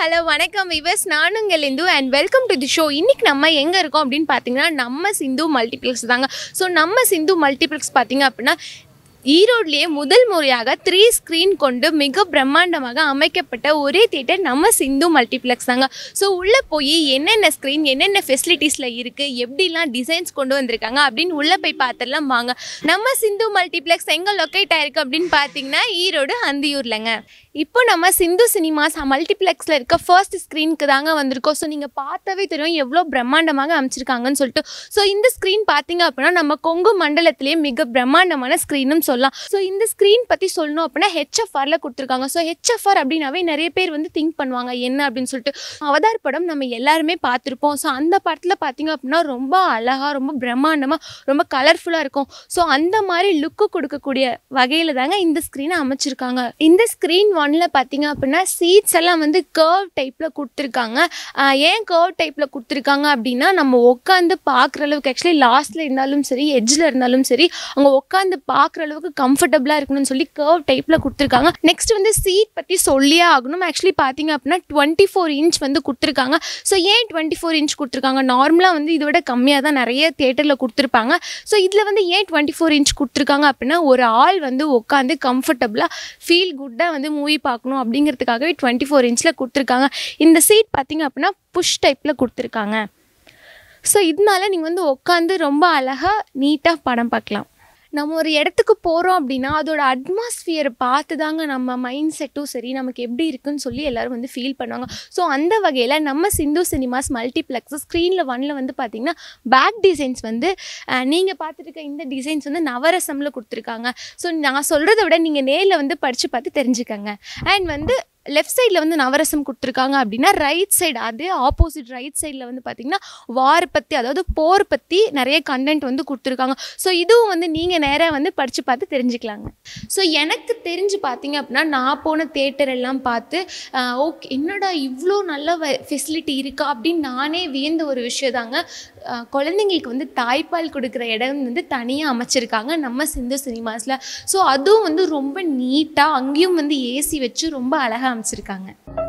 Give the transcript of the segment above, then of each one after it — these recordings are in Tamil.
ஹலோ வணக்கம் விவஸ் நானும் உங்கள் Indhu and welcome to the show இன்னைக்கு நம்ம எங்கே இருக்கோம் அப்படின்னு பார்த்தீங்கன்னா நம்ம சிந்து மல்டிப்ளெக்ஸ் தாங்க ஸோ நம்ம சிந்து மல்டிப்ளெக்ஸ் பார்த்தீங்க அப்படின்னா ஈரோட்லேயே முதல் முறையாக த்ரீ ஸ்க்ரீன் கொண்டு மிக பிரம்மாண்டமாக அமைக்கப்பட்ட ஒரே தியேட்டர் நம்ம சிந்து மல்டிப்ளெக்ஸ் தாங்க ஸோ உள்ளே போய் என்னென்ன ஸ்க்ரீன் என்னென்ன ஃபெசிலிட்டிஸில் இருக்குது எப்படிலாம் டிசைன்ஸ் கொண்டு வந்திருக்காங்க அப்படின்னு உள்ளே போய் பார்த்துடலாம் வாங்க நம்ம சிந்து மல்டிப்ளெக்ஸ் எங்கே லொக்கேட் ஆயிருக்கு அப்படின்னு பார்த்தீங்கன்னா ஈரோடு அந்தியூர்லங்க இப்போ நம்ம சிந்து சினிமாஸ் மல்டிப்ளெக்ஸில் இருக்க ஃபர்ஸ்ட் ஸ்க்ரீனுக்கு தாங்க வந்திருக்கோம் ஸோ நீங்கள் பார்த்தாவே தெரியும் எவ்வளோ பிரம்மாண்டமாக அமைச்சிருக்காங்கன்னு சொல்லிட்டு ஸோ இந்த ஸ்க்ரீன் பார்த்தீங்க அப்படின்னா நம்ம கொங்கு மண்டலத்திலேயே மிக பிரம்மாண்டமான ஸ்க்ரீனும் சொல்லலாம் ஸோ இந்த ஸ்க்ரீன் பற்றி சொல்லணும் அப்படின்னா ஹெச்எஃப்ஆரில் கொடுத்துருக்காங்க ஸோ ஹெச்எஃப்ஆர் அப்படின்னாவே நிறைய பேர் வந்து திங்க் பண்ணுவாங்க என்ன அப்படின்னு சொல்லிட்டு அவதார் படம் நம்ம எல்லாருமே பார்த்துருப்போம் ஸோ அந்த படத்தில் பார்த்தீங்க அப்படின்னா ரொம்ப அழகாக ரொம்ப பிரம்மாண்டமாக ரொம்ப கலர்ஃபுல்லாக இருக்கும் ஸோ அந்த மாதிரி லுக்கு கொடுக்கக்கூடிய வகையில் தாங்க இந்த ஸ்க்ரீனை அமைச்சிருக்காங்க இந்த ஸ்க்ரீன் ஒன்ல பார்த்தீங்க அப்படின்னா சீட்ஸ் எல்லாம் வந்து கர்வ் டைப்பில் கொடுத்துருக்காங்க ஆஹ் ஏன் கர்வ் டைப்பில் கொடுத்துருக்காங்க அப்படின்னா நம்ம உட்காந்து பார்க்குற அளவுக்கு ஆக்சுவலி லாஸ்ட்டில் இருந்தாலும் சரி எட்ஜில் இருந்தாலும் சரி அங்கே உட்காந்து பார்க்குற அளவுக்கு கம்ஃபர்டபுளாக இருக்கணும்னு சொல்லி கர்வ் டைப்பில் கொடுத்துருக்காங்க நெக்ஸ்ட் வந்து சீட் பற்றி சொல்லியே ஆகணும் ஆக்சுவலி பார்த்தீங்க அப்படின்னா டுவெண்ட்டி ஃபோர் இன்ச் வந்து கொடுத்துருக்காங்க ஸோ ஏன் டுவெண்ட்டி ஃபோர் இன்ச் கொடுத்துருக்காங்க நார்மலாக வந்து இதை விட கம்மியாக தான் நிறைய தேட்டரில் கொடுத்துருப்பாங்க ஸோ இதில் வந்து ஏன் டுவெண்ட்டி ஃபோர் இன்ச் கொடுத்துருக்காங்க அப்படின்னா ஒரு ஆள் வந்து உட்காந்து கம்ஃபர்டபுளாக ஃபீல் குட்டாக வந்து மூவி பார்க்கணும் அப்படிங்கிறதுக்காகவே டுவெண்ட்டி ஃபோர் இன்ச்சில் கொடுத்துருக்காங்க இந்த சீட் பார்த்தீங்க அப்படின்னா புஷ் டைப்பில் கொடுத்துருக்காங்க ஸோ இதனால நீங்கள் வந்து உட்காந்து ரொம்ப அழகாக நீட்டாக படம் பார்க்கலாம் நம்ம ஒரு இடத்துக்கு போகிறோம் அப்படின்னா அதோட அட்மாஸ்ஃபியரை பார்த்து தாங்க நம்ம மைண்ட் செட்டும் சரி நமக்கு எப்படி இருக்குன்னு சொல்லி எல்லோரும் வந்து ஃபீல் பண்ணுவாங்க ஸோ அந்த வகையில் நம்ம சிந்து சினிமாஸ் மல்டிப்ளெக்ஸ் ஸ்க்ரீனில் ஒன்ல வந்து பார்த்தீங்கன்னா பேக் டிசைன்ஸ் வந்து நீங்கள் பார்த்துட்டு இருக்க இந்த டிசைன்ஸ் வந்து நவரசமில் கொடுத்துருக்காங்க ஸோ நான் சொல்கிறத விட நீங்கள் நேரில் வந்து படித்து பார்த்து தெரிஞ்சுக்கங்க அண்ட் வந்து லெஃப்ட் சைடில் வந்து நவரசம் கொடுத்துருக்காங்க அப்படின்னா ரைட் சைடு அதே ஆப்போசிட் ரைட் சைடில் வந்து பார்த்திங்கன்னா வார் பற்றி அதாவது போர் பற்றி நிறைய கண்டென்ட் வந்து கொடுத்துருக்காங்க ஸோ இதுவும் வந்து நீங்கள் நேராக வந்து படித்து பார்த்து தெரிஞ்சுக்கலாங்க ஸோ எனக்கு தெரிஞ்சு பார்த்தீங்க அப்படின்னா நான் போன தேட்டர் எல்லாம் பார்த்து ஓகே என்னடா இவ்வளோ நல்ல ஃபெசிலிட்டி இருக்கா அப்படின்னு நானே வியந்த ஒரு விஷயம் தாங்க அஹ், குழந்தைங்களுக்கு வந்து தாய்ப்பால் கொடுக்குற இடம் வந்து தனியாக அமைச்சிருக்காங்க நம்ம சிந்து சினிமாஸில் ஸோ அதுவும் வந்து ரொம்ப நீட்டாக அங்கேயும் வந்து ஏசி வச்சு ரொம்ப அழகாக அமைச்சிருக்காங்க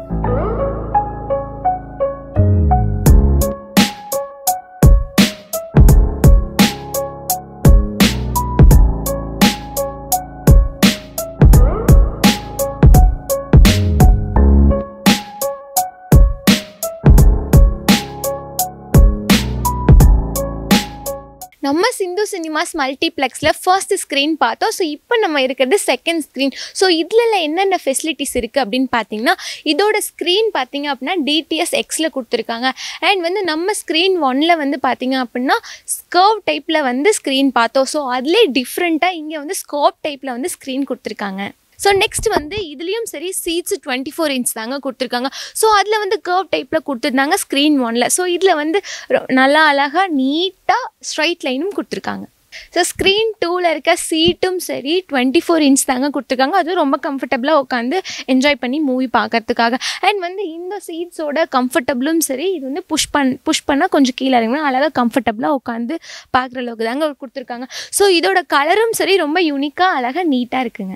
நம்ம சிந்து சினிமாஸ் மல்டிப்ளெக்ஸில் ஃபர்ஸ்ட் ஸ்க்ரீன் பார்த்தோம் ஸோ இப்போ நம்ம இருக்கிறது செகண்ட் ஸ்க்ரீன் ஸோ இதில் என்னென்ன ஃபெசிலிட்டிஸ் இருக்குது அப்படின்னு பார்த்தீங்கன்னா இதோட ஸ்க்ரீன் பார்த்தீங்க அப்படின்னா டிடிஎஸ் எக்ஸில் கொடுத்துருக்காங்க அண்ட் வந்து நம்ம ஸ்க்ரீன் ஒன்ல வந்து பார்த்தீங்க அப்படின்னா ஸ்கர்வ் டைப்பில் வந்து ஸ்க்ரீன் பார்த்தோம் ஸோ அதிலே டிஃப்ரெண்ட்டாக இங்கே வந்து ஸ்கோப் டைப்பில் வந்து ஸ்க்ரீன் கொடுத்துருக்காங்க ஸோ நெக்ஸ்ட் வந்து இதுலேயும் சரி சீட்ஸ் டுவெண்ட்டி ஃபோர் இன்ச் தாங்க கொடுத்துருக்காங்க ஸோ அதில் வந்து கர்வ் டைப்பில் கொடுத்துருந்தாங்க ஸ்க்ரீன் ஒனில் ஸோ இதில் வந்து ரொ- நல்லா அழகாக நீட்டாக ஸ்ட்ரைட் லைனும் கொடுத்துருக்காங்க ஸோ ஸ்க்ரீன் டூவில் இருக்க சீட்டும் சரி டுவெண்ட்டி ஃபோர் இன்ச் தாங்க கொடுத்துருக்காங்க அதுவும் ரொம்ப கம்ஃபர்டபுளாக உட்காந்து என்ஜாய் பண்ணி மூவி பார்க்கறதுக்காக அண்ட் வந்து இந்த சீட்ஸோட கம்ஃபர்டபுளும் சரி இது வந்து புஷ் பண் புஷ் பண்ணால் கொஞ்சம் கீழே இறங்கினா அழகாக கம்ஃபர்டபுளாக உட்காந்து பார்க்குற அளவுக்கு தாங்க கொடுத்துருக்காங்க ஸோ இதோட கலரும் சரி ரொம்ப யூனிக்காக அழகாக நீட்டாக இருக்குங்க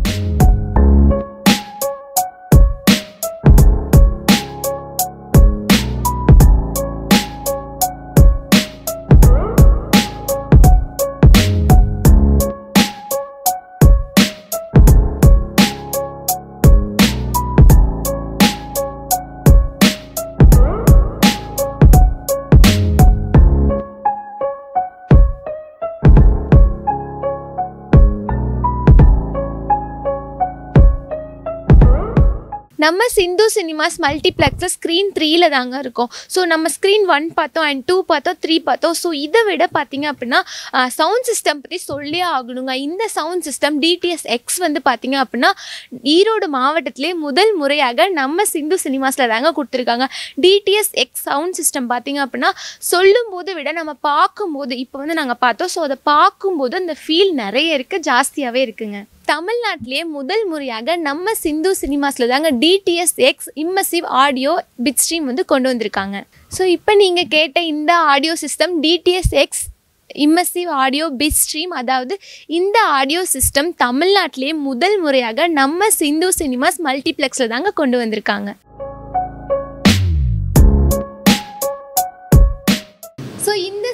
நம்ம சிந்து சினிமாஸ் மல்டிப்ளெக்ஸில் ஸ்க்ரீன் த்ரீல தாங்க இருக்கும் ஸோ நம்ம ஸ்க்ரீன் ஒன் பார்த்தோம் அண்ட் டூ பார்த்தோம் த்ரீ பார்த்தோம் ஸோ இதை விட பார்த்தீங்க அப்படின்னா சவுண்ட் சிஸ்டம் பற்றி சொல்லியே ஆகணுங்க இந்த சவுண்ட் சிஸ்டம் டிடிஎஸ் எக்ஸ் வந்து பார்த்தீங்க அப்படின்னா ஈரோடு மாவட்டத்திலே முதல் முறையாக நம்ம சிந்து சினிமாஸில் தாங்க கொடுத்துருக்காங்க டிடிஎஸ் எக்ஸ் சவுண்ட் சிஸ்டம் பார்த்தீங்க அப்படின்னா சொல்லும்போது விட நம்ம பார்க்கும்போது இப்போ வந்து நாங்கள் பார்த்தோம் ஸோ அதை பார்க்கும்போது அந்த ஃபீல் நிறைய இருக்குது ஜாஸ்தியாகவே இருக்குங்க தமிழ்நாட்டிலேயே முதல் முறையாக நம்ம சிந்து சினிமாஸில் தாங்க DTS X immersive audio bit stream வந்து கொண்டு வந்திருக்காங்க ஸோ இப்போ நீங்கள் கேட்ட இந்த audio system DTS X immersive audio bit stream அதாவது இந்த ஆடியோ சிஸ்டம் தமிழ்நாட்டிலேயே முதல் முறையாக நம்ம சிந்து சினிமாஸ் மல்டிப்ளெக்ஸில் தாங்க கொண்டு வந்திருக்காங்க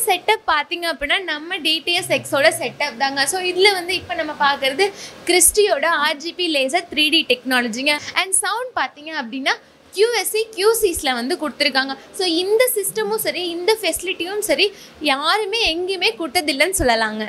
செட்டப் பார்த்தீங்க அப்படின்னா நம்ம டிடிஎஸ் எக்ஸோட செட்டப் தாங்க ஸோ இதில் வந்து இப்போ நம்ம பார்க்குறது கிறிஸ்டியோட ஆர்ஜிபி லேசர் த்ரீ டி டெக்னாலஜிங்க அண்ட் சவுண்ட் பார்த்தீங்க அப்படின்னா QSC QCஸில் வந்து கொடுத்துருக்காங்க ஸோ இந்த சிஸ்டமும் சரி இந்த ஃபெசிலிட்டியும் சரி யாருமே எங்கேயுமே கொடுத்ததில்லைன்னு சொல்லலாங்க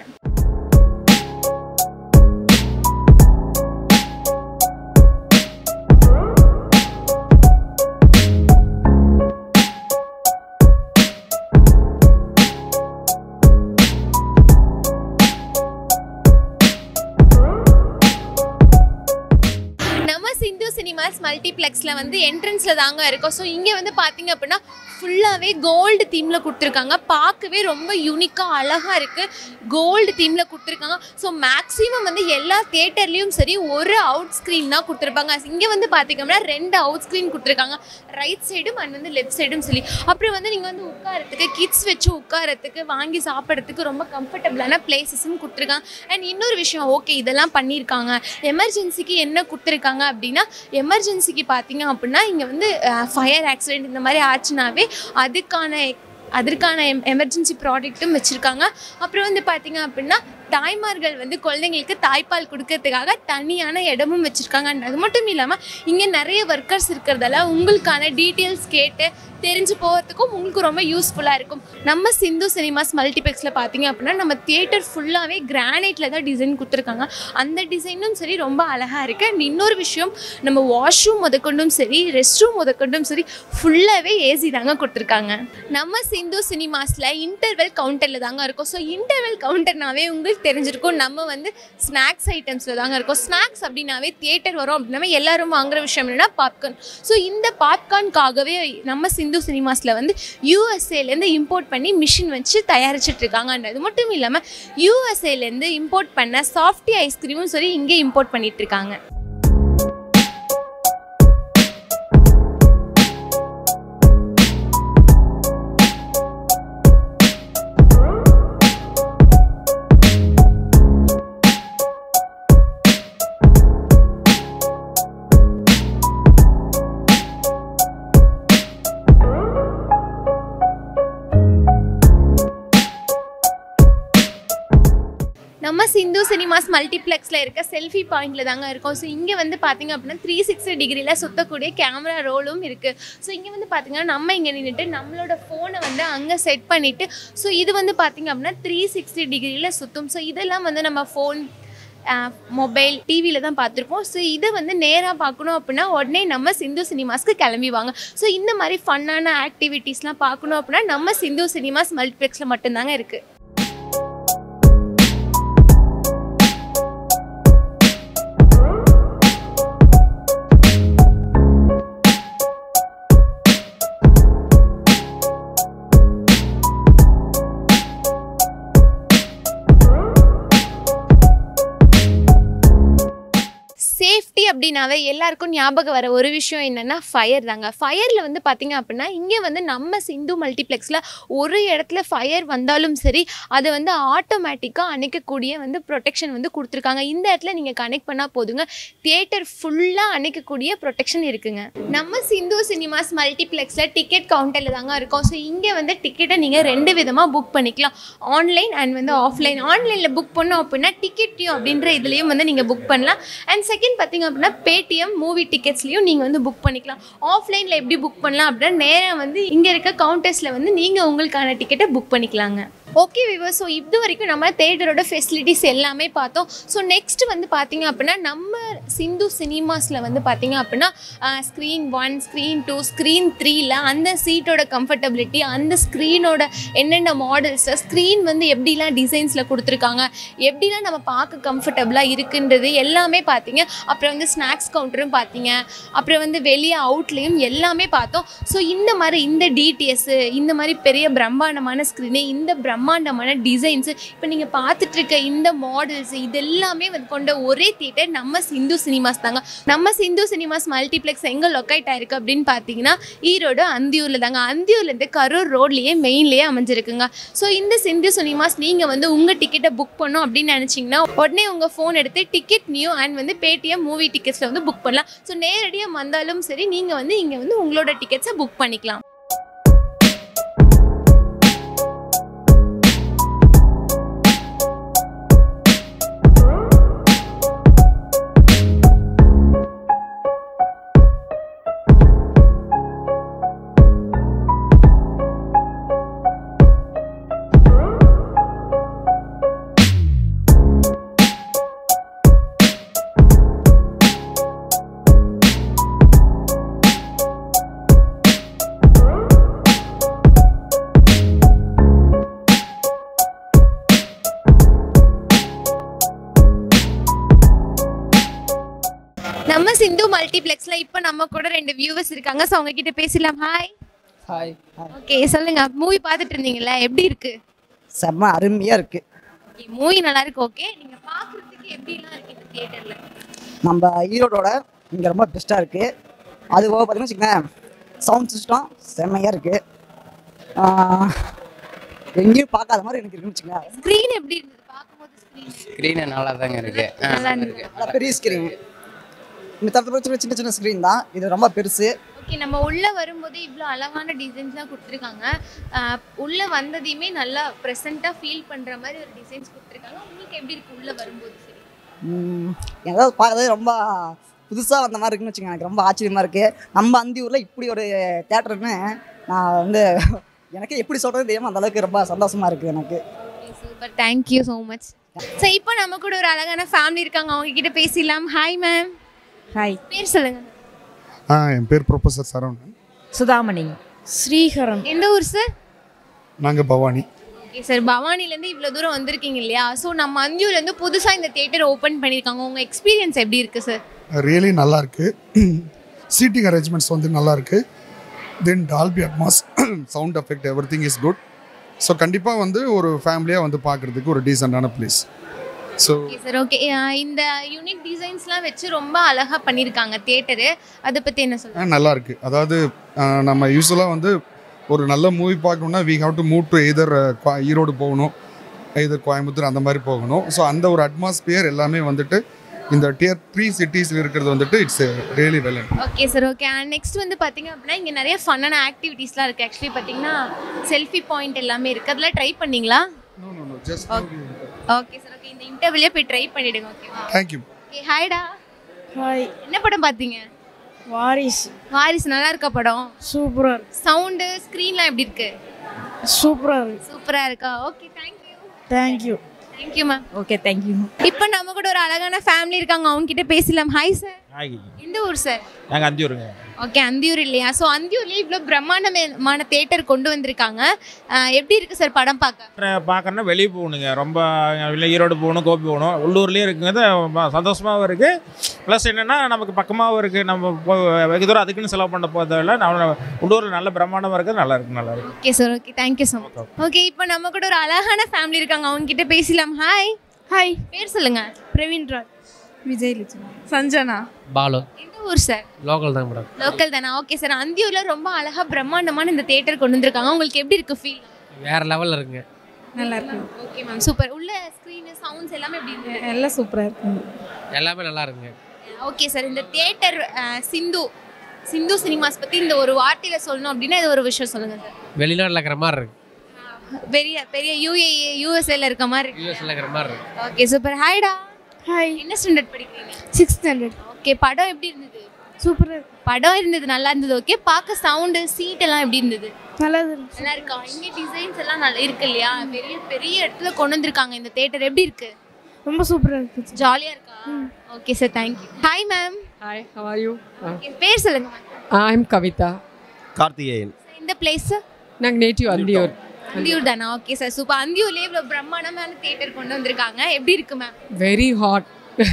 நம்ம சிந்து சினிமாஸ் மல்டிப்ளெக்ஸில் வந்து என்ட்ரன்ஸில் தாங்க இருக்கோம் ஸோ இங்கே வந்து பார்த்தீங்க அப்படின்னா ஃபுல்லாகவே கோல்டு தீமில் கொடுத்துருக்காங்க பார்க்கவே ரொம்ப யூனிக்காக அழகாக இருக்குது கோல்டு தீமில் கொடுத்துருக்காங்க ஸோ மேக்ஸிமம் வந்து எல்லா தேட்டர்லேயும் சரி ஒரு அவுட் ஸ்க்ரீன் தான் கொடுத்துருப்பாங்க இங்கே வந்து பார்த்தீங்க அப்படின்னா ரெண்டு அவுட் ஸ்க்ரீன் கொடுத்துருக்காங்க ரைட் சைடும் அண்ட் வந்து லெஃப்ட் சைடும் சொல்லி அப்புறம் வந்து நீங்கள் வந்து உட்காரத்துக்கு கிட்ஸ் வச்சு உட்காரத்துக்கு வாங்கி சாப்பிட்றதுக்கு ரொம்ப கம்ஃபர்டபுளான பிளேசஸும் கொடுத்துருக்காங்க அண்ட் இன்னொரு விஷயம் ஓகே இதெல்லாம் பண்ணியிருக்காங்க எமர்ஜென்சிக்கு என்ன கொடுத்துருக்காங்க அப்படின்னா எமர்ஜென்சிக்கு பார்த்தீங்க அப்படின்னா இங்கே வந்து ஃபயர் ஆக்சிடென்ட் இந்த மாதிரி ஆச்சுனாவே அதுக்கான அதற்கான எம் எமர்ஜென்சி ப்ராடக்ட்டும் வச்சுருக்காங்க அப்புறம் வந்து பார்த்தீங்க அப்படின்னா தாய்மார்கள் வந்து குழந்தைங்களுக்கு தாய்ப்பால் கொடுக்கறதுக்காக தனியான இடமும் வச்சுருக்காங்க And அது மட்டும் இல்லாமல் இங்கே நிறைய ஒர்க்கர்ஸ் இருக்கிறதால உங்களுக்கான டீட்டெயில்ஸ் கேட்டு தெரிஞ்சு போகிறதுக்கும் உங்களுக்கு ரொம்ப யூஸ்ஃபுல்லாக இருக்கும் நம்ம சிந்து சினிமாஸ் மல்டிப்ளெக்ஸில் பார்த்தீங்க அப்படின்னா நம்ம தியேட்டர் ஃபுல்லாகவே கிரானைட்டில் தான் டிசைன் கொடுத்துருக்காங்க அந்த டிசைனும் சரி ரொம்ப அழகாக இருக்குது அண்ட் இன்னொரு விஷயம் நம்ம வாஷ்ரூம் முதற்கொண்டும் சரி ரெஸ்ட் ரூம் முதற்கொண்டும் சரி ஃபுல்லாகவே ஏசி தாங்க கொடுத்துருக்காங்க நம்ம சிந்து சினிமாஸில் இன்டர்வெல் கவுண்டரில் தாங்க இருக்கும் ஸோ இன்டர்வெல் கவுண்டர்னாவே உங்களுக்கு தெரிஞ்சிருக்கும் நம்ம வந்து ஸ்நாக்ஸ் ஐட்டம்ஸில் தாங்க இருக்கும் ஸ்நாக்ஸ் அப்படின்னாவே தியேட்டர் வரும் அப்படின்னா எல்லாரும் வாங்குற விஷயம் என்னன்னா பாப்கார்ன் ஸோ இந்த பாப்கார்னுக்காகவே நம்ம சிந்து சினிமாஸில் வந்து யூஎஸ்ஏலேருந்து இம்போர்ட் பண்ணி மிஷின் வச்சு தயாரிச்சிட்டு இருக்காங்க And அது மட்டும் இல்லாமல் யூஎஸ்ஏலேருந்து இம்போர்ட் பண்ண சாஃப்டி ஐஸ்கிரீமும் சரி இங்கே இம்போர்ட் பண்ணிட்டு இருக்காங்க நம்ம சிந்து சினிமாஸ் மல்டிப்ளெக்ஸில் இருக்க செல்ஃபி பாயிண்டில் தாங்க இருக்கோம் ஸோ இங்கே வந்து பார்த்தீங்க அப்படின்னா த்ரீ சிக்ஸ்டி டிகிரியில் சுற்றக்கூடிய கேமரா ரோலும் இருக்குது ஸோ இங்கே வந்து பார்த்தீங்கன்னா நம்ம இங்கே நின்றுட்டு நம்மளோட ஃபோனை வந்து அங்கே செட் பண்ணிவிட்டு ஸோ இது வந்து பார்த்தீங்க அப்படின்னா த்ரீ சிக்ஸ்டி டிகிரியில் சுற்றும் ஸோ இதெல்லாம் வந்து நம்ம ஃபோன் மொபைல் டிவியில் தான் பார்த்துருப்போம் ஸோ இதை வந்து நேராக பார்க்கணும் அப்படின்னா உடனே நம்ம சிந்து சினிமாஸ்க்கு கிளம்பிவாங்க ஸோ இந்த மாதிரி ஃபன்னான ஆக்டிவிட்டீஸ்லாம் பார்க்கணும் அப்படின்னா நம்ம சிந்து சினிமாஸ் மல்டிப்ளெக்ஸில் மட்டும்தாங்க இருக்குது சேஃப்டி அப்படின்னாவே எல்லாருக்கும் ஞாபகம் வர ஒரு விஷயம் என்னென்னா ஃபயர் தாங்க ஃபயரில் வந்து பார்த்தீங்க அப்படின்னா இங்கே வந்து நம்ம சிந்து மல்டிப்ளெக்ஸில் ஒரு இடத்துல ஃபயர் வந்தாலும் சரி அதை வந்து ஆட்டோமேட்டிக்காக அணைக்கக்கூடிய வந்து ப்ரொடெக்ஷன் வந்து கொடுத்துருக்காங்க இந்த இடத்துல நீங்கள் கனெக்ட் பண்ணால் போதுங்க தியேட்டர் ஃபுல்லாக அணைக்கக்கூடிய ப்ரொடெக்ஷன் இருக்குங்க நம்ம சிந்து சினிமாஸ் மல்டிப்ளெக்ஸில் டிக்கெட் கவுண்டரில் தாங்க இருக்கோம் ஸோ இங்கே வந்து டிக்கெட்டை நீங்கள் ரெண்டு விதமாக புக் பண்ணிக்கலாம் ஆன்லைன் அண்ட் வந்து ஆஃப்லைன் ஆன்லைனில் புக் பண்ணோம் அப்படின்னா டிக்கெட்டையும் அப்படின்ற இதுலேயும் வந்து நீங்கள் புக் பண்ணலாம் அண்ட் செகண்ட் பார்த்தீங்க அப்படின்னா பேடிஎம் மூவி டிக்கெட்ஸ்லையும் நீங்கள் வந்து புக் பண்ணிக்கலாம் ஆஃப்லைனில் எப்படி புக் பண்ணலாம் அப்படின்னா நேராக வந்து இங்கே இருக்க கவுண்டர்ஸில் வந்து நீங்கள் உங்களுக்கான டிக்கெட்டை புக் பண்ணிக்கலாங்க ஓகே விவர் ஸோ இது வரைக்கும் நம்ம தேட்டரோட ஃபெசிலிட்டிஸ் எல்லாமே பார்த்தோம் ஸோ நெக்ஸ்ட் வந்து பார்த்தீங்க அப்படின்னா நம்ம சிந்து சினிமாஸில் வந்து பார்த்தீங்க அப்படின்னா screen one screen two screen த்ரீல அந்த சீட்டோட கம்ஃபர்டபிலிட்டி அந்த ஸ்க்ரீனோட என்னென்ன மாடல்ஸ் ஸ்க்ரீன் வந்து எப்படிலாம் டிசைன்ஸில் கொடுத்துருக்காங்க எப்படிலாம் நம்ம பார்க்க கம்ஃபர்டபுளாக இருக்குன்றது எல்லாமே பார்த்தீங்க அப்புறம் வந்து ஸ்நாக்ஸ் கவுண்டரும் பார்த்தீங்க அப்புறம் வந்து வெளியே அவுட்லேயும் எல்லாமே பார்த்தோம் ஸோ இந்த மாதிரி இந்த டிடிஎஸ்ஸு இந்த மாதிரி பெரிய பிரம்மாண்டமான ஸ்க்ரீனு இந்த பிரம்மாண்டமான டிசைன்ஸு இப்போ நீங்கள் பார்த்துட்டு இருக்க இந்த மாடல்ஸ் இது எல்லாமே வந்து கொண்ட ஒரே தியேட்டர் நம்ம சிந்து சினிமாஸ் தாங்க நம்ம சிந்து சினிமாஸ் மல்டிப்ளெக்ஸ் எங்கே லொக்கேட் ஆயிருக்கு அப்படின்னு பார்த்தீங்கன்னா ஈரோடு அந்தியூரில் தாங்க அந்தியூர்லேருந்து கரூர் ரோட்லேயே மெயின்லேயே அமைஞ்சிருக்குங்க ஸோ இந்த சிந்து சினிமாஸ் நீங்கள் வந்து உங்கள் டிக்கெட்டை புக் பண்ணோம் அப்படின்னு நினச்சிங்கன்னா உடனே உங்கள் ஃபோன் எடுத்து டிக்கெட் நியூ அண்ட் வந்து பேடிஎம் மூவி டிக்கெட்ஸில் வந்து புக் பண்ணலாம் ஸோ நேரடியாக வந்தாலும் சரி நீங்கள் வந்து இங்கே வந்து உங்களோட டிக்கெட்ஸை புக் பண்ணிக்கலாம் மல்டிப்ளெக்ஸ்ல இப்போ நம்ம கூட ரெண்டு வியூவர்ஸ் இருக்காங்க ஸோ அவங்க கிட்ட பேசலாம் ஹாய் ஹாய் ஓகே சொல்லுங்க மூவி பார்த்துட்டு இருந்தீங்கல்ல எப்படி இருக்கு செம்ம அருமையாக இருக்குது மூவி நல்லா இருக்கு ஓகே நீங்க பாக்குறதுக்கு எப்படிலாம் இருக்கு இந்த தியேட்டர்ல நம்ம ஈரோடோட இங்கே ரொம்ப பெஸ்ட்டாக இருக்குது அது போக பார்த்தீங்கன்னா வச்சுக்கோங்களேன் சவுண்ட் சிஸ்டம் செம்மையாக இருக்குது எங்கேயும் பார்க்காத மாதிரி எனக்கு இருக்குன்னு வச்சுக்கோங்க ஸ்க்ரீன் எப்படி இருந்தது பார்க்கும்போது ஸ்க்ரீன் ஸ்க்ரீனு நல்லா தாங்க இருக்கு ஆ, நல்லா இருந்தது நல்லா பெரிய ஸ்க்ரீன் மித்தத்தை பிரச்சனை சின்ன சின்ன ஸ்க்ரீன் தான் இது ரொம்ப பெருசு ஓகே நம்ம உள்ள வரும்போது இவ்வளோ அழகான டிசைன்ஸ்லாம் கொடுத்துருக்காங்க ஆஹ் உள்ள வந்ததையுமே நல்லா ப்ரெசென்ட்டாக ஃபீல் பண்ற மாதிரி ஒரு டிசைன்ஸ் கொடுத்துருக்காங்க உங்களுக்கு எப்படி இருக்கு உள்ள வரும்போது சரி ம், ஏதாவது பார்க்கறது ரொம்ப புதுசாக வந்த மாதிரி இருக்குன்னு வச்சுக்கோங்க எனக்கு ரொம்ப ஆச்சரியமாக இருக்குது நம்ம அந்தியூரில் இப்படி ஒரு தேட்டர்னு நான் வந்து எனக்கு எப்படி சொல்கிறது தெரியாமல் அந்த அளவுக்கு ரொம்ப சந்தோஷமாக இருக்குது எனக்கு super thank you so much so இப்போ நம்ம கூட ஒரு அழகான ஃபேமிலி இருக்காங்க அவங்க கிட்ட பேசிடலாம் ஹாய் மேம் ஹாய் பேர் சொல்லுங்க ஆ என் பேர் ப்ரொஃபஸர் சரவணன் சுதாமணி ஸ்ரீஹரன் எந்த ஊர் சார் நாங்கள் பவானி ஓகே சார் பவானிலேருந்து இவ்வளோ தூரம் வந்திருக்கீங்க இல்லையா ஸோ நம்ம அந்தியூர்லேருந்து புதுசாக இந்த தியேட்டர் ஓப்பன் பண்ணியிருக்காங்க உங்கள் எக்ஸ்பீரியன்ஸ் எப்படி இருக்குது சார் ரியலி நல்லா இருக்கு சீட்டிங் அரேஞ்ச்மெண்ட்ஸ் வந்து நல்லா இருக்கு then Dolby Atmos sound effect every thing is good so கண்டிப்பாக வந்து ஒரு ஃபேமிலியாக வந்து பார்க்குறதுக்கு ஒரு டீசெண்டான place so okay sir okay இந்த யூனிக் டிசைன்ஸ்லாம் வச்சு ரொம்ப அழகாக பண்ணியிருக்காங்க தியேட்டரு அதை பற்றி என்ன சொல்லுங்கள் நல்லா இருக்கு அதாவது ஆ, நம்ம யூஸ்வலாக வந்து ஒரு நல்ல மூவி பார்க்கணுன்னா we have to move to either Erode போகணும் எதர் கோயம்புத்தூர் அந்த மாதிரி போகணும் ஸோ அந்த ஒரு அட்மாஸ்பியர் எல்லாமே வந்துட்டு இந்த டியர் த்ரீ சிட்டிஸில் இருக்கிறது வந்துட்டு it's really well okay sir okay and next வந்து பார்த்தீங்க அப்படின்னா இங்கே நிறைய ஃபன்னான ஆக்டிவிட்டீஸ்லாம் இருக்குது ஆக்சுவலி பார்த்தீங்கன்னா செல்ஃபி பாயிண்ட் எல்லாமே இருக்குது அதெல்லாம் ட்ரை பண்ணீங்களா no no no just okay sir okay இந்த இன்டர்வியூலே போய் ட்ரை பண்ணிவிடுங்க ஓகேவா தேங்க்யூ ஓகே ஹாய்டா ஹாய் என்ன படம் பார்த்தீங்க வாரிஸ் வாரிசு நல்லா இருக்க படம் சூப்பராக இருக்கு சவுண்டு ஸ்க்ரீன்லாம் எப்படி இருக்கு சூப்பராக இருக்கு சூப்பராக இருக்கா okay thank you thank you thank you ma'am okay thank you இப்போ நம்ம கூட ஒரு அழகான ஃபேமிலி இருக்காங்க அவங்க கிட்ட பேசலாம் ஹாய் சார் ஹாய் எந்த ஊர் சார் நாங்கள் அந்தியூருங்க ஓகே அந்தியூர் இல்லையா ஸோ அந்தியூர்லேயே இவ்வளோ பிரம்மாண்டமான தேட்டர் கொண்டு வந்திருக்காங்க அஹ் எப்படி இருக்கு சார் படம் பார்க்க பார்க்கறனா வெளியே போகணுங்க ரொம்ப இல்லை ஈரோடு போகணும் கோபி போகணும் உள்ளூர்லேயே இருக்குங்கிறது ரொம்ப சந்தோஷமாகவும் இருக்குது ப்ளஸ் என்னென்னா நமக்கு பக்கமாகவும் இருக்குது நம்ம போ- வெகு தூரம் அதுக்குன்னு செலவு பண்ண போகிறதில்ல நம்ம உள்ளூரில் நல்ல பிரம்மாண்டமாக இருக்குது நல்லா இருக்குது நல்லா இருக்குது okay sir okay thank you so much okay இப்போ நம்ம கூட ஒரு அழகான ஃபேமிலி இருக்காங்க அவங்க கிட்ட பேசலாம் ஹாய் ஹாய் பேர் சொல்லுங்க பிரவீன் ராஜ் விஜயலட்சுமி சஞ்சனா பாலு எந்த ஊர் சார் லோக்கல் தான் மேடம் லோக்கல் தானே ஓகே சார் அந்தியூர்ல ரொம்ப அழகா பிரம்மாண்டமான இந்த தேட்டர் கொண்டு வந்திருக்காங்க உங்களுக்கு எப்படி இருக்கு ஃபீல் வேற லெவலில் இருக்குங்க நல்லா இருக்கு ஓகே மேம் சூப்பர் உள்ள ஸ்க்ரீன் சவுண்ட்ஸ் எல்லாமே எப்படி இருக்கு எல்லாம் சூப்பராக இருக்கு எல்லாமே நல்லா இருக்குங்க ஓகே சார் இந்த தியேட்டர் சிந்து சிந்து சினிமாஸ் பத்தி இந்த ஒரு வார்த்தையில சொல்லணும் அப்படின்னா இது ஒரு விஷயம் சொல்லுங்க சார் வெளிநாட்டில் இருக்கிற மாதிரி இருக்கு பெரிய பெரிய யூஏஏ யூஎஸ்ஏல இருக்க மாதிரி இருக்கு யூஎஸ்ல இருக்கிற மாதிரி இருக்கு ஓகே சூப்பர் ஹாய்டா ஹாய் என்ன ஸ்டாண்டர்ட் படிக்கிறீங்க சிக்ஸ் ஸ்டாண்டர்ட் ஓகே படம் எப்படி இருந்தது சூப்பராக இருக்கு படம் இருந்தது நல்லா இருந்தது ஓகே பார்க்க சவுண்டு சீட் எல்லாம் எப்படி இருந்தது நல்லா இருக்கு நல்லா இருக்கா இங்கே டிசைன்ஸ் எல்லாம் நல்லா இருக்கு இல்லையா பெரிய பெரிய இடத்துல கொண்டு வந்திருக்காங்க இந்த தேட்டர் எப்படி இருக்கு ரொம்ப சூப்பராக இருக்கு ஜாலியா இருக்கா okay sir thank you hi ma'am Hi, how are you? Uh, பேர் சொல்லுங்க ma'am. I'm Kavita. கார்த்திகேயன் இந்த பிளேஸ் நாங்கள் நேட்டிவ் அந்தியூர் அந்தியூர் தானா ஓகே சார் சூப்பர் அந்தியூர்லேயே இவ்வளோ பிரம்மாண்டமான தேட்டர் கொண்டு வந்திருக்காங்க எப்படி இருக்கு மேம் வெரி ஹாட்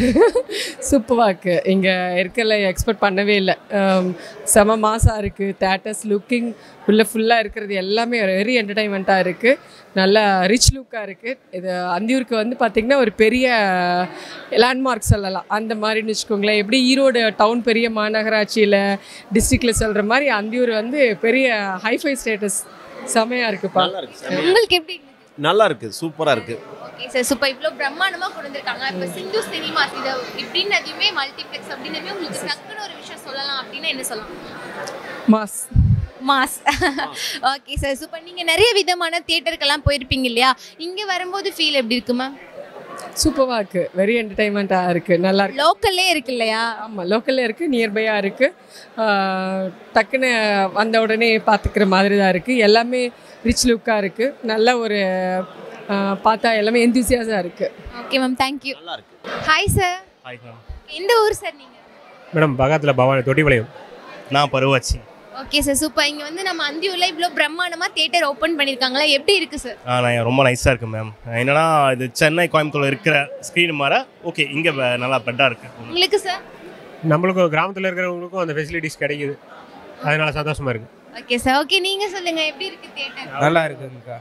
சூப்பராக இருக்குது இங்கே இருக்கல எக்ஸ்பெக்ட் பண்ணவே இல்லை செம மாசாக இருக்குது தேட்டர்ஸ் லுக்கிங் உள்ள ஃபுல்லாக இருக்கிறது எல்லாமே வெரி என்டர்டைன்மெண்ட்டாக இருக்குது நல்ல ரிச் லுக்காக இருக்குது இது அந்தியூருக்கு வந்து பார்த்திங்கன்னா ஒரு பெரிய லேண்ட்மார்க் சொல்லலாம் அந்த மாதிரின்னு வச்சுக்கோங்களேன் எப்படி ஈரோடு டவுன் பெரிய மாநகராட்சியில் டிஸ்ட்ரிக்டில் சொல்கிற மாதிரி அந்தியூர் வந்து பெரிய ஹைஃபை ஸ்டேட்டஸ் செமையாக இருக்குப்பா நல்லா இருக்கு செமையா. உங்களுக்கு எப்படி இருந்தது நல்லா இருக்கு சூப்பரா இருக்கு ஓகே சார் சூப்பர் இவ்வளோ பிரம்மாண்டமாக கொண்டு வந்திருக்காங்க இப்போ சிந்து சினிமாஸ் இது இப்படின்னதையுமே மல்டிப்ளெக்ஸ் அப்படின்னமே உங்களுக்கு டக்குன்னு ஒரு விஷயம் சொல்லலாம் அப்படின்னா என்ன சொல்லலாம் mass mass okay sir super நீங்கள் நிறைய விதமான தியேட்டருக்கெல்லாம் போயிருப்பீங்க இல்லையா இங்கே வரும்போது ஃபீல் எப்படி இருக்கு மேம் சூப்பராக இருக்குது வெரி என்டர்டைன்மெண்ட்டாக இருக்குது நல்லா இருக்கு லோக்கல்லே இருக்கு இல்லையா ஆமாம் லோக்கலில் இருக்குது நியர்பையாக இருக்குது டக்குன்னு வந்த உடனே பார்த்துக்கிற மாதிரி தான் இருக்குது எல்லாமே ரிச் லுக்காக இருக்குது நல்ல ஒரு ஆஹ், பார்த்தா எல்லாமே எந்தூசியாஸாக இருக்குது ஓகே மேம் தேங்க்யூ நல்லா இருக்கு ஹாய் சார் ஹாய் மேம் எந்த ஊர் சார் நீங்கள் மேடம் பக்கத்தில் பவானி தொட்டிபாளையம் நான் பருவாச்சி ஓகே சார் சூப்பர் இங்கே வந்து நம்ம அந்தியூரில் இவ்வளோ பிரம்மாண்டமாக தியேட்டர் ஓப்பன் பண்ணியிருக்காங்களா எப்படி இருக்குது சார் ஆ நான் ரொம்ப நைஸாக இருக்கு மேம் என்னன்னா இது சென்னை கோயம்புத்தூர் இருக்கிற ஸ்க்ரீன் மாற ஓகே இங்கே நல்லா பெட்டாக இருக்கு உங்களுக்கு சார் நம்மளுக்கும் கிராமத்தில் இருக்கிறவங்களுக்கும் அந்த ஃபெசிலிட்டிஸ் கிடைக்குது அதனால சந்தோஷமா இருக்கு ஓகே சார் ஓகே நீங்க சொல்லுங்க எப்படி இருக்கு தியேட்டர் நல்லா இருக்குங்கக்கா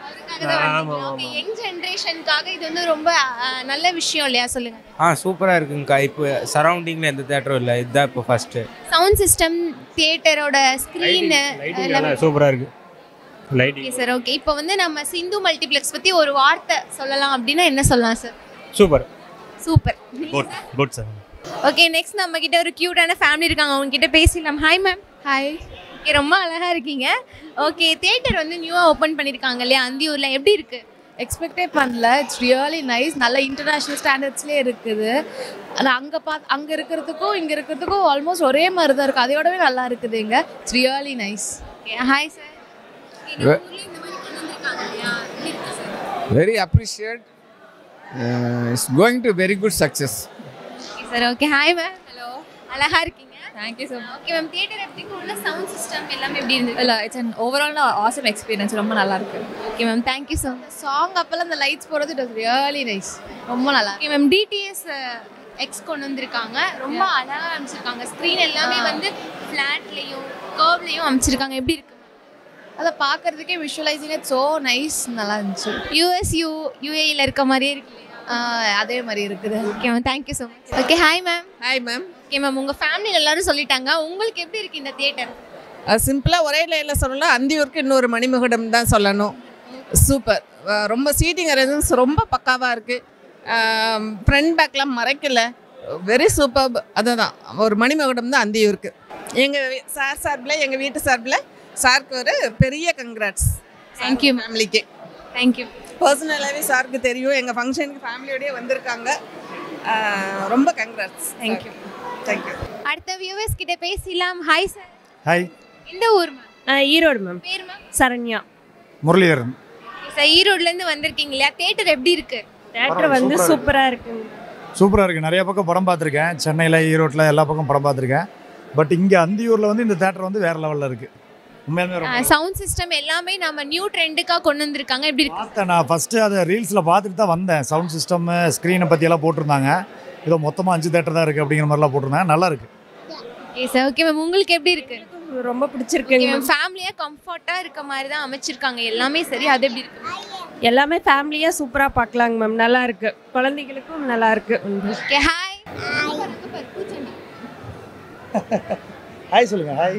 ஆமா, ஓகே யங் ஜெனரேஷனுக்காக இது வந்து ரொம்ப அஹ், நல்ல விஷயம் இல்லையா சொல்லுங்க ஆ சூப்பராக இருக்குங்கக்கா இப்போ சரௌண்டிங்கில் எந்த தேட்டரும் இல்லை இதுதான் இப்போ ஃபஸ்ட்டு சவுண்ட் சிஸ்டம் தியேட்டரோட ஸ்க்ரீன் லைட்டிங் நல்லா சூப்பராக இருக்கு ஓகே லைட்டிங் சார் ஓகே இப்போ வந்து நம்ம சிந்து மல்டிப்ளெக்ஸ் பத்தி ஒரு வார்த்தை சொல்லலாம் அப்படின்னா என்ன சொல்லலாம் sir super super good good sir okay next நம்ம கிட்ட ஒரு கியூட்டான ஃபேமிலி இருக்காங்க அவங்க கிட்ட பேசிடலாம் ஹாய் மேம் ஹாய் ஓகே ரொம்ப அழகா இருக்கீங்க ஓகே தியேட்டர் வந்து நியூவா ஓபன் பண்ணிருக்காங்க இல்லையா அந்தியூர்ல எப்படி இருக்கு எக்ஸ்பெக்டே பண்ணல இட்ஸ் ரியலி நைஸ் நல்ல இன்டர்நேஷ்னல் ஸ்டாண்டர்ட்ஸ்லேயே இருக்குது ஆனால் அங்கே பார்த்து அங்கே இருக்கிறதுக்கும் இங்கே இருக்கிறதுக்கும் ஆல்மோஸ்ட் ஒரே மாதிரி தான் இருக்குது அதையோடவே நல்லா இருக்குது இங்கே it's really nice okay hi sir Ve- இந்த மாதிரி கொண்டு வந்திருக்காங்க இல்லையா எப்படி இருக்கு sir very appreciate uh, it's going to very good success okay sir okay hi ma'am hello அழகா இருக்கீங்க thank you so much okay ma'am theatre எப்படி இருக்கு? உள்ள சவுண்ட் சிஸ்டம் எல்லாமே எப்படி இருந்தது இல்லை it's an overall awesome experience ரொம்ப நல்லா இருக்கு okay ma'am thank you so much song அப்போல்லாம் அந்த லைட்ஸ் போகிறது இட் வாஸ் ரியலி நைஸ் ரொம்ப நல்லா ஓகே மேம் டிடிஎஸ் எக்ஸ் கொண்டு வந்திருக்காங்க ரொம்ப அழகாக அமைச்சிருக்காங்க ஸ்க்ரீன் எல்லாமே வந்து ஃப்ளாட்லேயும் கர்வ்லேயும் அமைச்சிருக்காங்க எப்படி இருக்கு அதை பார்க்கறதுக்கே விஷுவலைசிங் இட் ஸோ நைஸ் நல்லா இருந்துச்சு யூஎஸ் யூ யூஏயில் இருக்க மாதிரியே இருக்கு இல்லையா ஆஹ் அதே மாதிரி இருக்குது okay ma'am thank you so much okay hi ma'am hi ma'am okay ma'am உங்கள் ஃபேமிலியில் எல்லாரும் சொல்லிட்டாங்க உங்களுக்கு எப்படி இருக்கு இந்த தியேட்டர் சிம்பிளாக ஒரே லைனில் சொல்லலாம் அந்தியூருக்கு இன்னொரு மணிமகுடம் தான் சொல்லணும் சூப்பர் ரொம்ப சீட்டிங் அரேஞ்சன்ஸ் ரொம்ப பக்காவாக இருக்குது ஃப்ரண்ட் பேக்லாம் மறைக்கல வெரி சூப்பர் அதுதான் ஒரு மணிமகுடம் தான் அந்தியூருக்கு எங்கள் சார் சார்பில் எங்கள் வீட்டு சார்பில் சாருக்கு ஒரு பெரிய கங்க்ராட்ஸ் தேங்க்யூ ஃபேமிலிக்கு தேங்க்யூ பர்சனலாகவே சாருக்கு தெரியும் எங்கள் ஃபங்க்ஷனுக்கு ஃபேமிலியோடய வந்திருக்காங்க ஆஹ் ரொம்ப கங்க்ராட்ஸ் தேங்க்யூ தேங்க்யூ அடுத்த வியூவர்ஸ் கிட்ட பேசலாம் ஹாய் சார் ஹாய் எந்த ஊர் மேம் ஈரோடு மேம் பேர் மேம் சரண்யா முரளிதரன் சார் ஈரோட்லேருந்து வந்திருக்கீங்க இல்லையா தியேட்டர் எப்படி இருக்கு தேட்டர் வந்து சூப்பராக இருக்கு சூப்பராக இருக்குது நிறைய பக்கம் படம் பார்த்துருக்கேன் சென்னையில் ஈரோட்டில் எல்லா பக்கம் படம் பார்த்துருக்கேன் பட் இங்கே அந்தியூரில் வந்து இந்த தேட்டர் வந்து வேறு லெவலில் இருக்குது உண்மையாலுமே ரொம்ப சவுண்ட் சிஸ்டம் எல்லாமே நம்ம நியூ ட்ரெண்டுக்காக கொண்டு வந்திருக்காங்க எப்படி இருக்கு பார்த்தேன் நான் ஃபஸ்ட்டு அதை ரீல்ஸில் பார்த்துட்டு தான் வந்தேன் சவுண்ட் சிஸ்டம் ஸ்க்ரீனை பற்றியெல்லாம் போட்டிருந்தாங்க இதோ மொத்தமாக அஞ்சு தேட்டர் தான் இருக்குது அப்படிங்கிற மாதிரிலாம் போட்டிருந்தாங்க நல்லா இருக்குது ஓகே சார் ஓகே மேம் உங்களுக்கு எப்படி இருக்கு ரொம்ப பிடிச்சிருக்குங்க மேம் ஃபேமிலியாக கம்ஃபர்ட்டாக இருக்க மாதிரி தான் அமைச்சிருக்காங்க எல்லாமே சரி அது எப்படி இருக்கு எல்லாமே ஃபேமிலியாக சூப்பராக பார்க்கலாங்க மேம் நல்லா இருக்கு குழந்தைகளுக்கும் நல்லா இருக்கு ஓகே ஹாய் ஹாய் சொல்லுங்கள் hi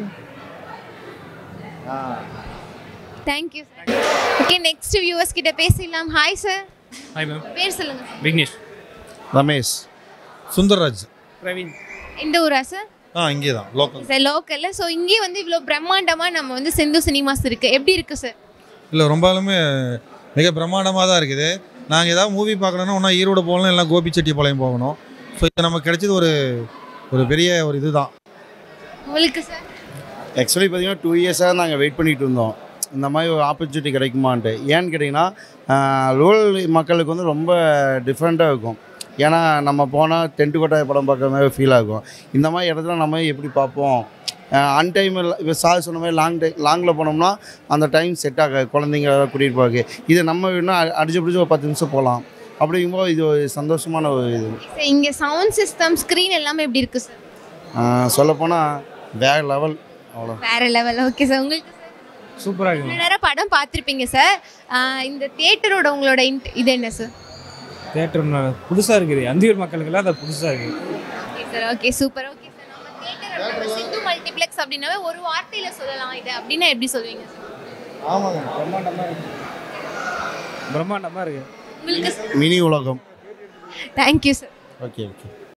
thank you sir okay next viewers கிட்ட பேசலாம் ஹாய் சார் ஹாய் மேம் பேர் சொல்லுங்க விக்னேஷ் ரமேஷ் சுந்தர்ராஜ் பிரவீன் இந்த ஊரா சார் ஆ இங்கே தான் லோக்கல் சார் லோக்கல்ல ஸோ இங்கே வந்து இவ்வளோ பிரம்மாண்டமாக நம்ம வந்து சிந்து சினிமாஸ் இருக்கு எப்படி இருக்கு சார் இல்லை ரொம்பலுமே மிக பிரம்மாண்டமாக தான் இருக்குது நாங்கள் ஏதாவது மூவி பார்க்கணுன்னா ஒன்றா ஈரோடு போகணும் இல்லை கோபிச்செட்டிப்பாளையம் போகணும் ஸோ இது நமக்கு கிடைச்சது ஒரு ஒரு பெரிய ஒரு இதுதான் உங்களுக்கு சார் ஆக்சுவலி பார்த்தீங்கன்னா டூ இயர்ஸாக நாங்கள் வெயிட் பண்ணிட்டு இருந்தோம் இந்த மாதிரி ஒரு ஆப்பர்ச்சுனிட்டி கிடைக்குமான்ட்டு ஏன்னு கேட்டிங்கன்னா ரூரல் மக்களுக்கு வந்து ரொம்ப டிஃப்ரெண்ட்டாக இருக்கும் ஏன்னா நம்ம போனால் டென்ட்டு கொட்டாய் படம் பார்க்குற மாதிரி ஃபீல் ஆகும் இந்த மாதிரி இடத்துல நம்ம எப்படி பார்ப்போம் அன்டைம் இப்போ சார் சொன்ன மாதிரி லாங் டை லாங்கில் போனோம்னா அந்த டைம் செட் ஆகாது குழந்தைங்க கூட்டிகிட்டு போக இது நம்ம வேணா அடிச்சு பிடிச்சி ஒரு பத்து நிமிஷம் போகலாம் அப்படிங்கும்போது இது ஒரு சந்தோஷமான ஒரு இது சார் இங்கே சவுண்ட் சிஸ்டம் ஸ்க்ரீன் எல்லாமே எப்படி இருக்கு சார் சொல்லப்போனால் வேறு லெவல் அவ்வளோ வேற லெவல் ஓகே சார் உங்களுக்கு சூப்பராக இவ்வளோ நேரம் படம் பார்த்துருப்பீங்க சார் இந்த தியேட்டரோட உங்களோட int- இது என்ன சார் தேட்டர் புதுசாக இருக்குது அந்தியூர் மக்களுக்கெல்லாம் அது புதுசாக இருக்குது okay sir okay super okay sir நம்ம தியேட்டர் நம்ம சிந்து மல்டிப்ளெக்ஸ் அப்படின்னாவே ஒரு வார்த்தையில சொல்லலாம் இது அப்படின்னா எப்படி சொல்லுவீங்க சார் ஆமாங்க பிரம்மாண்டமாக இருக்குது பிரம்மாண்டமாக இருக்குது உங்களுக்கு மினி உலகம் தேங்க்யூ சார் ஓகே ஓகே